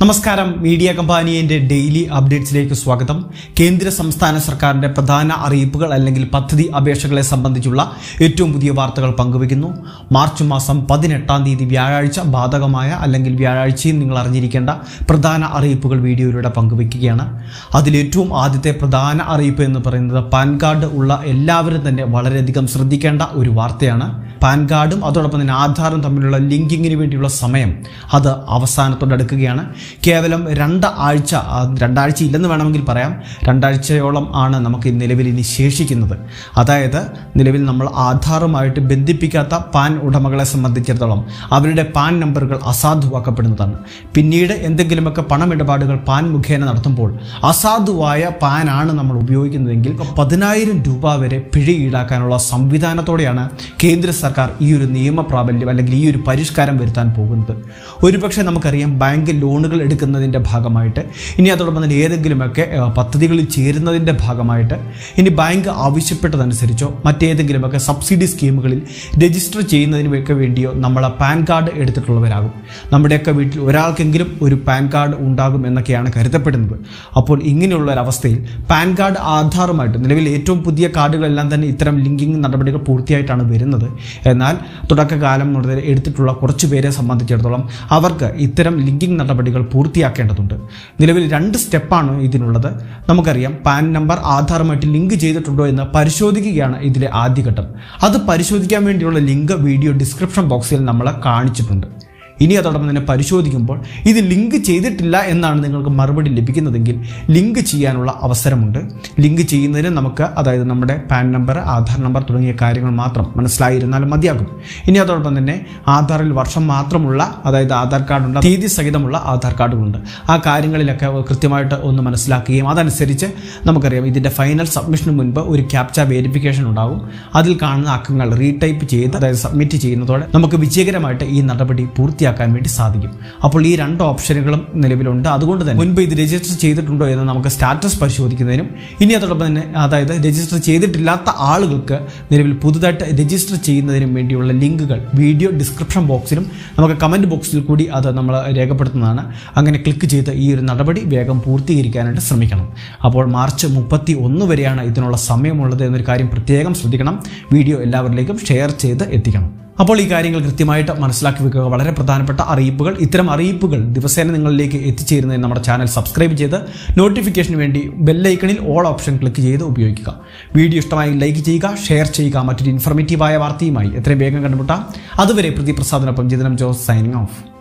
നമസ്കാരം media കമ്പാനിയന്റെ daily അപ്ഡേറ്റ്സിലേക്ക് സ്വാഗതം കേന്ദ്ര സംസ്ഥാന സർക്കാരിന്റെ പ്രധാന അറിയിപ്പുകൾ അല്ലെങ്കിൽ പദ്ധതി അപേക്ഷകളെ സംബന്ധിച്ചുള്ള ഏറ്റവും പുതിയ വാർത്തകൾ പങ്കുവയ്ക്കുന്നു മാർച്ച് മാസം പതിനെട്ടാം തീയതി വ്യാഴാഴ്ച ബാധകമായ അല്ലെങ്കിൽ വ്യാഴാഴ്ചയും നിങ്ങൾ അറിഞ്ഞിരിക്കേണ്ട പ്രധാന അറിയിപ്പുകൾ വീഡിയോയിലൂടെ പങ്കുവയ്ക്കുകയാണ് അതിലേറ്റവും ആദ്യത്തെ പ്രധാന അറിയിപ്പ് എന്ന് പറയുന്നത് പാൻ കാർഡ് ഉള്ള എല്ലാവരും തന്നെ വളരെയധികം ശ്രദ്ധിക്കേണ്ട ഒരു വാർത്തയാണ് പാൻ കാർഡും അതോടൊപ്പം തന്നെ ആധാറും തമ്മിലുള്ള ലിങ്കിങ്ങിന് വേണ്ടിയുള്ള സമയം അത് അവസാനത്തോടടുക്കുകയാണ് കേവലം രണ്ട് ആഴ്ച ആ, രണ്ടാഴ്ച ഇല്ലെന്ന് വേണമെങ്കിൽ പറയാം രണ്ടാഴ്ചയോളം ആണ് നമുക്ക് ഈ നിലവിൽ ഇനി ശേഷിക്കുന്നത് അതായത് നിലവിൽ നമ്മൾ ആധാറുമായിട്ട് ബന്ധിപ്പിക്കാത്ത പാൻ ഉടമകളെ സംബന്ധിച്ചിടത്തോളം അവരുടെ പാൻ നമ്പറുകൾ അസാധുവാക്കപ്പെടുന്നതാണ് പിന്നീട് എന്തെങ്കിലുമൊക്കെ പണമിടപാടുകൾ പാൻ മുഖേന നടത്തുമ്പോൾ അസാധുവായ പാൻ ആണ് നമ്മൾ ഉപയോഗിക്കുന്നതെങ്കിൽ പതിനായിരം രൂപ വരെ പിഴ ഈടാക്കാനുള്ള സംവിധാനത്തോടെയാണ് കേന്ദ്ര സർക്കാർ ഈ ഒരു നിയമ പ്രാബല്യം അല്ലെങ്കിൽ ഈ ഒരു പരിഷ്കാരം വരുത്താൻ പോകുന്നത് ഒരുപക്ഷെ നമുക്കറിയാം ബാങ്ക് ലോണുകൾ എടുക്കുന്നതിൻ്റെ ഭാഗമായിട്ട് ഇനി അതോടൊപ്പം തന്നെ ഏതെങ്കിലുമൊക്കെ ഏഹ്, പദ്ധതികളിൽ ചേരുന്നതിൻ്റെ ഭാഗമായിട്ട് ഇനി ബാങ്ക് ആവശ്യപ്പെട്ടതനുസരിച്ചോ മറ്റേതെങ്കിലുമൊക്കെ സബ്സിഡി സ്കീമുകളിൽ രജിസ്റ്റർ ചെയ്യുന്നതിനൊക്കെ വേണ്ടിയോ നമ്മൾ പാൻ കാർഡ് എടുത്തിട്ടുള്ളവരാകും നമ്മുടെയൊക്കെ വീട്ടിൽ ഒരാൾക്കെങ്കിലും ഒരു പാൻ കാർഡ് ഉണ്ടാകും എന്നൊക്കെയാണ് കരുതപ്പെടുന്നത് അപ്പോൾ ഇങ്ങനെയുള്ള ഒരവസ്ഥയിൽ പാൻ കാർഡ് ആധാറുമായിട്ട് നിലവിൽ ഏറ്റവും പുതിയ കാർഡുകളെല്ലാം തന്നെ ഇത്തരം ലിങ്കിങ് നടപടികൾ പൂർത്തിയായിട്ടാണ് വരുന്നത് എന്നാൽ തുടക്കകാലം മുതൽ എടുത്തിട്ടുള്ള കുറച്ച് പേരെ സംബന്ധിച്ചിടത്തോളം അവർക്ക് ഇത്തരം ലിങ്കിങ് നടപടികൾ പൂർത്തിയാക്കേണ്ടതുണ്ട് നിലവിൽ രണ്ട് സ്റ്റെപ്പാണ് ഇതിനുള്ളത് നമുക്കറിയാം പാൻ നമ്പർ ആധാറുമായിട്ട് ലിങ്ക് ചെയ്തിട്ടുണ്ടോ എന്ന് പരിശോധിക്കുകയാണ് ഇതിലെ ആദ്യഘട്ടം അത് പരിശോധിക്കാൻ വേണ്ടിയുള്ള ലിങ്ക് വീഡിയോ ഡിസ്ക്രിപ്ഷൻ ബോക്സിൽ നമ്മൾ കാണിച്ചിട്ടുണ്ട് ഇനി അതോടൊപ്പം തന്നെ പരിശോധിക്കുമ്പോൾ ഇത് ലിങ്ക് ചെയ്തിട്ടില്ല എന്നാണ് നിങ്ങൾക്ക് മറുപടി ലഭിക്കുന്നതെങ്കിൽ ലിങ്ക് ചെയ്യാനുള്ള അവസരമുണ്ട് ലിങ്ക് ചെയ്യുന്നതിന് നമുക്ക് അതായത് നമ്മുടെ പാൻ നമ്പർ ആധാർ നമ്പർ തുടങ്ങിയ കാര്യങ്ങൾ മാത്രം മനസ്സിലായിരുന്നാലും മതിയാകും ഇനി അതോടൊപ്പം തന്നെ ആധാറിൽ വർഷം മാത്രമുള്ള അതായത് ആധാർ കാർഡുണ്ട് തീയതി സഹിതമുള്ള ആധാർ കാർഡുകളുണ്ട് ആ കാര്യങ്ങളിലൊക്കെ കൃത്യമായിട്ട് ഒന്ന് മനസ്സിലാക്കുകയും അതനുസരിച്ച് നമുക്കറിയാം ഇതിൻ്റെ ഫൈനൽ സബ്മിഷന് മുൻപ് ഒരു ക്യാപ്ച വേരിഫിക്കേഷൻ ഉണ്ടാകും അതിൽ കാണുന്ന അക്കങ്ങൾ റീടൈപ്പ് ചെയ്ത് അതായത് സബ്മിറ്റ് ചെയ്യുന്നതോടെ നമുക്ക് വിജയകരമായിട്ട് ഈ നടപടി പൂർത്തിയാക്കാൻ വേണ്ടി സാധിക്കും അപ്പോൾ ഈ രണ്ട് ഓപ്ഷനുകളും നിലവിലുണ്ട് അതുകൊണ്ട് തന്നെ മുൻപ് ഇത് രജിസ്റ്റർ ചെയ്തിട്ടുണ്ടോ എന്ന് നമുക്ക് സ്റ്റാറ്റസ് പരിശോധിക്കുന്നതിനും ഇനി അതോടൊപ്പം തന്നെ അതായത് രജിസ്റ്റർ ചെയ്തിട്ടില്ലാത്ത ആളുകൾക്ക് നിലവിൽ പുതുതായിട്ട് രജിസ്റ്റർ ചെയ്യുന്നതിനും വേണ്ടിയുള്ള ലിങ്കുകൾ വീഡിയോ ഡിസ്ക്രിപ്ഷൻ ബോക്സിലും നമുക്ക് കമൻറ്റ് ബോക്സിൽ കൂടി അത് നമ്മൾ രേഖപ്പെടുത്തുന്നതാണ് അങ്ങനെ ക്ലിക്ക് ചെയ്ത് ഈ ഒരു നടപടി വേഗം പൂർത്തീകരിക്കാനായിട്ട് ശ്രമിക്കണം അപ്പോൾ മാർച്ച് മുപ്പത്തി ഒന്ന് വരെയാണ് ഇതിനുള്ള സമയമുള്ളത് എന്നൊരു കാര്യം പ്രത്യേകം ശ്രദ്ധിക്കണം വീഡിയോ എല്ലാവരിലേക്കും ഷെയർ ചെയ്ത് എത്തിക്കണം അപ്പോൾ ഈ കാര്യങ്ങൾ കൃത്യമായിട്ട് മനസ്സിലാക്കി വെക്കുക വളരെ പ്രധാനപ്പെട്ട അറിയിപ്പുകൾ ഇത്തരം അറിയിപ്പുകൾ ദിവസേന നിങ്ങളിലേക്ക് എത്തിച്ചേരുന്നതിന് നമ്മുടെ ചാനൽ സബ്സ്ക്രൈബ് ചെയ്ത് നോട്ടിഫിക്കേഷന് വേണ്ടി ബെല്ലൈക്കണിൽ ഓൾ ഓപ്ഷൻ ക്ലിക്ക് ചെയ്ത് ഉപയോഗിക്കുക വീഡിയോ ഇഷ്ടമായി ലൈക്ക് ചെയ്യുക ഷെയർ ചെയ്യുക മറ്റൊരു ഇൻഫർമേറ്റീവായ വാർത്തയുമായി എത്രയും വേഗം കണ്ടുമുട്ടാം അതുവരെ പ്രതിപ്രസാദിനൊപ്പം ജിതനം ജോസ് സൈനിങ് ഓഫ്